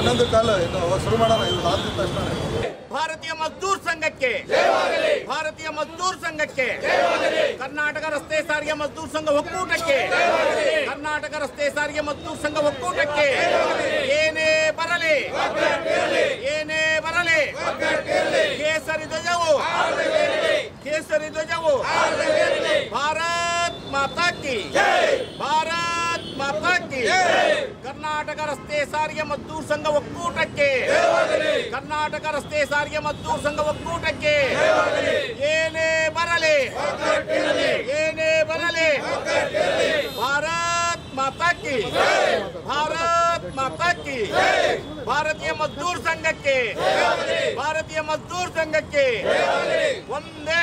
ಹನ್ನೊಂದು ಕಾಲ ಇದು ಶುರು ಮಾಡೋಣ ಇದು ಆದ ತಕ್ಷಣ ಭಾರತೀಯ ಮಜ್ದೂರ್ ಸಂಘಕ್ಕೆ ಭಾರತೀಯ ಮಜ್ದೂರ್ ಸಂಘಕ್ಕೆ ಕರ್ನಾಟಕ ರಸ್ತೆ ಸಾರಿಗೆ ಮಜ್ದೂರ್ ಸಂಘ ಒಕ್ಕೂಟಕ್ಕೆ ಕರ್ನಾಟಕ ರಸ್ತೆ ಸಾರಿಗೆ ಮಜ್ದೂರ್ ಸಂಘ ಒಕ್ಕೂಟಕ್ಕೆ ಏನೇ ಬರಲಿ ಏನೇ ಬರಲಿ ಕೇಸರಿ ಧ್ವಜವು ಕೇಸರಿ ಧ್ವಜವು ಭಾರತ್ ಮಾತಾ ಕಿ ಭಾರತ್ ಮಾತಾ ಕಿ ಕರ್ನಾಟಕ ರಸ್ತೆ ಸಾರಿಗೆ ಮಜ್ದೂರ್ ಸಂಘ ಒಕ್ಕೂಟಕ್ಕೆ ಕರ್ನಾಟಕ ರಸ್ತೆ ಸಾರಿಗೆ ಮಜ್ದೂರ್ ಸಂಘ ಒಕ್ಕೂಟಕ್ಕೆ ಏನೇ ಬರಲಿ ಏನೇ ಬರಲಿ ಭಾರತ್ ಮಾತಾ ಕಿ ಭಾರತ್ ಮಾತಾ ಕಿ ಭಾರತೀಯ ಮಜ್ದೂರ್ ಸಂಘಕ್ಕೆ ಭಾರತೀಯ ಮಜ್ದೂರ್ ಸಂಘಕ್ಕೆ ಒಂದೇ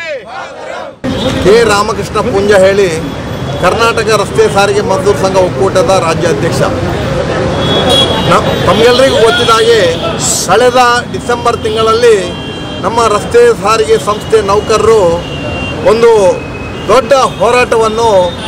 ಕೆ ರಾಮಕೃಷ್ಣ ಪುಂಜ ಹೇಳಿ ಕರ್ನಾಟಕ ರಸ್ತೆ ಸಾರಿಗೆ ಮಜ್ದೂರ್ ಸಂಘ ಒಕ್ಕೂಟದ ರಾಜ್ಯಾಧ್ಯಕ್ಷ ನ- ತಮಗೆಲ್ಲರಿಗೂ ಗೊತ್ತಿದ ಹಾಗೆ ಕಳೆದ ಡಿಸೆಂಬರ್ ತಿಂಗಳಲ್ಲಿ ನಮ್ಮ ರಸ್ತೆ ಸಾರಿಗೆ ಸಂಸ್ಥೆ ನೌಕರರು ಒಂದು ದೊಡ್ಡ ಹೋರಾಟವನ್ನು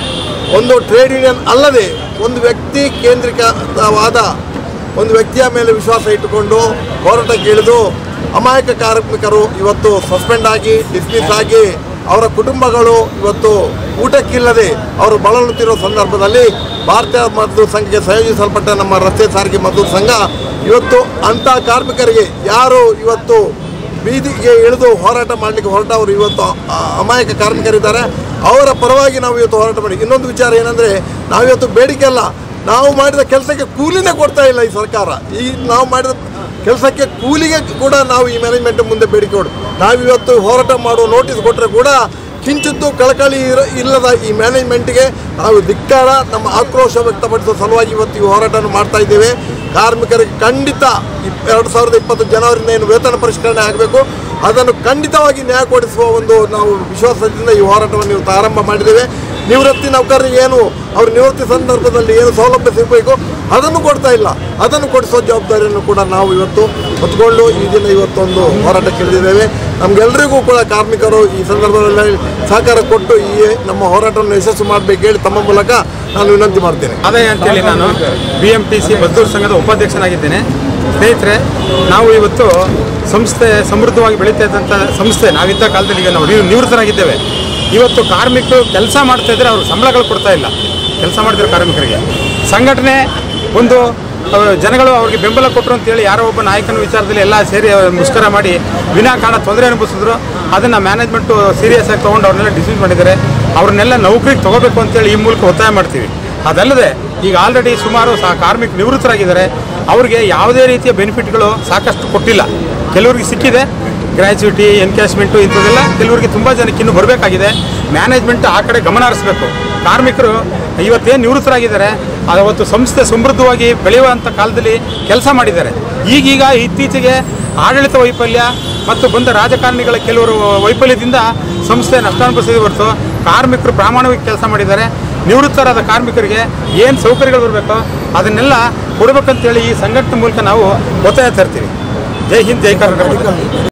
ಒಂದು ಟ್ರೇಡ್ ಯೂನಿಯನ್ ಅಲ್ಲದೆ ಒಂದು ವ್ಯಕ್ತಿ ಕೇಂದ್ರಿತವಾದ ಒಂದು ವ್ಯಕ್ತಿಯ ಮೇಲೆ ವಿಶ್ವಾಸ ಇಟ್ಟುಕೊಂಡು ಹೋರಾಟಕ್ಕೆ ಇಳಿದು ಅಮಾಯಕ ಕಾರ್ಮಿಕರು ಇವತ್ತು ಸಸ್ಪೆಂಡ್ ಆಗಿ ಡಿಸ್ಮಿಸ್ ಆಗಿ ಅವರ ಕುಟುಂಬಗಳು ಇವತ್ತು ಊಟಕ್ಕಿಲ್ಲದೆ ಅವರು ಬಳಲುತ್ತಿರೋ ಸಂದರ್ಭದಲ್ಲಿ ಭಾರತೀಯ ಮಜ್ದೂರ್ ಸಂಘಕ್ಕೆ ಸಂಯೋಜಿಸಲ್ಪಟ್ಟ ನಮ್ಮ ರಸ್ತೆ ಸಾರಿಗೆ ಮಜ್ದೂರ್ ಸಂಘ ಇವತ್ತು ಅಂಥ ಕಾರ್ಮಿಕರಿಗೆ ಯಾರು ಇವತ್ತು ಬೀದಿಗೆ ಇಳಿದು ಹೋರಾಟ ಮಾಡಲಿಕ್ಕೆ ಹೊರಟವರು ಇವತ್ತು ಅ- ಅಮಾಯಕ ಕಾರ್ಮಿಕರಿದ್ದಾರೆ ಅವರ ಪರವಾಗಿ ನಾವು ಇವತ್ತು ಹೋರಾಟ ಮಾಡಿ ಇನ್ನೊಂದು ವಿಚಾರ ಏನಂದರೆ ನಾವಿವತ್ತು ಬೇಡಿಕೆ ಅಲ್ಲ ನಾವು ಮಾಡಿದ ಕೆಲಸಕ್ಕೆ ಕೂಲಿನೇ ಕೊಡ್ತಾ ಇಲ್ಲ ಈ ಸರ್ಕಾರ ಈ ನಾವು ಮಾಡಿದ ಕೆಲಸಕ್ಕೆ ಕೂಲಿಗೆ ಕೂಡ ನಾವು ಈ ಮ್ಯಾನೇಜ್ಮೆಂಟ್ ಮುಂದೆ ಬೇಡಿಕೆ ಕೊಡು ನಾವಿವತ್ತು ಹೋರಾಟ ಮಾಡುವ ನೋಟಿಸ್ ಕೊಟ್ಟರೆ ಕೂಡ ಕಿಂಚಿತ್ತು ಕಳಕಳಿ ಇರ ಇಲ್ಲದ ಈ ಮ್ಯಾನೇಜ್ಮೆಂಟ್ಗೆ ನಾವು ಧಿಕ್ಕಾರ ನಮ್ಮ ಆಕ್ರೋಶ ವ್ಯಕ್ತಪಡಿಸುವ ಸಲುವಾಗಿ ಇವತ್ತು ಈ ಹೋರಾಟವನ್ನು ಮಾಡ್ತಾ ಇದ್ದೇವೆ ಕಾರ್ಮಿಕರಿಗೆ ಖಂಡಿತ ಇಪ್- ಎರಡು ಸಾವಿರದ ಇಪ್ಪತ್ತು ಜನವರಿಂದ ಏನು ವೇತನ ಪರಿಷ್ಕರಣೆ ಆಗಬೇಕು ಅದನ್ನು ಖಂಡಿತವಾಗಿ ನ್ಯಾಯ ಕೊಡಿಸುವ ಒಂದು ನಾವು ವಿಶ್ವಾಸದಿಂದ ಈ ಹೋರಾಟವನ್ನು ಇವತ್ತು ಆರಂಭ ಮಾಡಿದ್ದೇವೆ ನಿವೃತ್ತಿ ನೌಕರರಿಗೆ ಏನು ಅವ್ರ ನಿವೃತ್ತಿ ಸಂದರ್ಭದಲ್ಲಿ ಏನು ಸೌಲಭ್ಯ ಸಿಗಬೇಕು ಅದನ್ನು ಕೊಡ್ತಾ ಇಲ್ಲ ಅದನ್ನು ಕೊಡಿಸೋ ಜವಾಬ್ದಾರಿಯನ್ನು ಕೂಡ ನಾವು ಇವತ್ತು ಹೊತ್ಕೊಂಡು ಈ ದಿನ ಇವತ್ತೊಂದು ಹೋರಾಟಕ್ಕೆ ಇಳಿದಿದ್ದೇವೆ ನಮಗೆಲ್ಲರಿಗೂ ಕೂಡ ಕಾರ್ಮಿಕರು ಈ ಸಂದರ್ಭದಲ್ಲಿ ಸಹಕಾರ ಕೊಟ್ಟು ಈ ನಮ್ಮ ಹೋರಾಟವನ್ನು ಯಶಸ್ಸು ಮಾಡಬೇಕು ಹೇಳಿ ತಮ್ಮ ಮೂಲಕ ನಾನು ವಿನಂತಿ ಮಾಡ್ತೇನೆ ಆದಾಯ ಅಂತೇಳಿ ನಾನು B M T C Mazdoor ಸಂಘದ ಉಪಾಧ್ಯಕ್ಷನಾಗಿದ್ದೇನೆ ಸ್ನೇಹಿತರೆ ನಾವು ಇವತ್ತು ಸಂಸ್ಥೆ ಸಮೃದ್ಧವಾಗಿ ಬೆಳೀತಾ ಇದ್ದಂಥ ಸಂಸ್ಥೆ ನಾವಿದ್ದ ಕಾಲದಲ್ಲಿ ಈಗ ನಾವು ನಿವ್- ನಿವೃತ್ತರಾಗಿದ್ದೇವೆ ಇವತ್ತು ಕಾರ್ಮಿಕರು ಕೆಲಸ ಮಾಡ್ತಾ ಇದ್ರೆ ಅವ್ರಿಗೆ ಸಂಬಳಗಳು ಕೊಡ್ತಾ ಇಲ್ಲ ಕೆಲಸ ಮಾಡ್ತಿರೋ ಕಾರ್ಮಿಕರಿಗೆ ಸಂಘಟನೆ ಒಂದು ಆ, ಜನಗಳು ಅವ್ರಿಗೆ ಬೆಂಬಲ ಕೊಟ್ಟರು ಅಂತೇಳಿ ಯಾರೋ ಒಬ್ಬ ನಾಯಕನ ವಿಚಾರದಲ್ಲಿ ಎಲ್ಲ ಸೇರಿ ಅವ್ರ ಮುಷ್ಕರ ಮಾಡಿ ವಿನಾಕಾರಣ ತೊಂದರೆ ಅನುಭವಿಸಿದ್ರು ಅದನ್ನು ಮ್ಯಾನೇಜ್ಮೆಂಟು ಸೀರಿಯಸ್ ಆಗಿ ತೊಗೊಂಡು ಅವ್ರನ್ನೆಲ್ಲ ಡಿಸ್ಮಿಸ್ ಮಾಡಿದ್ದಾರೆ ಅವ್ರನ್ನೆಲ್ಲ ನೌಕರಿಗೆ ತಗೋಬೇಕು ಅಂತೇಳಿ ಈ ಮೂಲಕ ಒತ್ತಾಯ ಮಾಡ್ತೀವಿ ಅದಲ್ಲದೆ ಈಗ ಆಲ್ರೆಡಿ ಸುಮಾರು ಸಹ ಕಾರ್ಮಿಕ ನಿವೃತ್ತರಾಗಿದ್ದಾರೆ ಅವ್ರಿಗೆ ಯಾವುದೇ ರೀತಿಯ ಬೆನಿಫಿಟ್ಗಳು ಸಾಕಷ್ಟು ಕೊಟ್ಟಿಲ್ಲ ಕೆಲವರಿಗೆ ಸಿಕ್ಕಿದೆ ಗ್ರ್ಯಾಚುಯಿಟಿ ಎನ್ಕ್ಯಾಶ್ಮೆಂಟು ಇಂಥದ್ದೆಲ್ಲ ಕೆಲವರಿಗೆ ತುಂಬ ಜನಕ್ಕೆ ಇನ್ನೂ ಬರಬೇಕಾಗಿದೆ ಮ್ಯಾನೇಜ್ಮೆಂಟ್ ಆ ಕಡೆ ಗಮನ ಹರಿಸಬೇಕು ಕಾರ್ಮಿಕರು ಇವತ್ತೇನು ನಿವೃತ್ತರಾಗಿದ್ದಾರೆ ಅವತ್ತು ಸಂಸ್ಥೆ ಸಮೃದ್ಧವಾಗಿ ಬೆಳೆಯುವಂಥ ಕಾಲದಲ್ಲಿ ಕೆಲಸ ಮಾಡಿದ್ದಾರೆ ಈಗೀಗ ಇತ್ತೀಚೆಗೆ ಆಡಳಿತ ವೈಫಲ್ಯ ಮತ್ತು ಬಂದ ರಾಜಕಾರಣಿಗಳ ಕೆಲವರು ವೈಫಲ್ಯದಿಂದ ಸಂಸ್ಥೆ ನಷ್ಟ ಅನುಭವಿಸಿದೆ ಹೊರತು ಕಾರ್ಮಿಕರು ಪ್ರಾಮಾಣಿಕವಾಗಿ ಕೆಲಸ ಮಾಡಿದ್ದಾರೆ ನಿವೃತ್ತರಾದ ಕಾರ್ಮಿಕರಿಗೆ ಏನು ಸೌಕರ್ಯಗಳು ಬರಬೇಕೋ ಅದನ್ನೆಲ್ಲ ಕೊಡಬೇಕಂತೇಳಿ ಈ ಸಂಘಟನೆ ಮೂಲಕ ನಾವು ಒತ್ತಾಯ ತರ್ತೀವಿ ಜೈ ಹಿಂದ್ ಜೈ ಕರ್ನಾಟಕ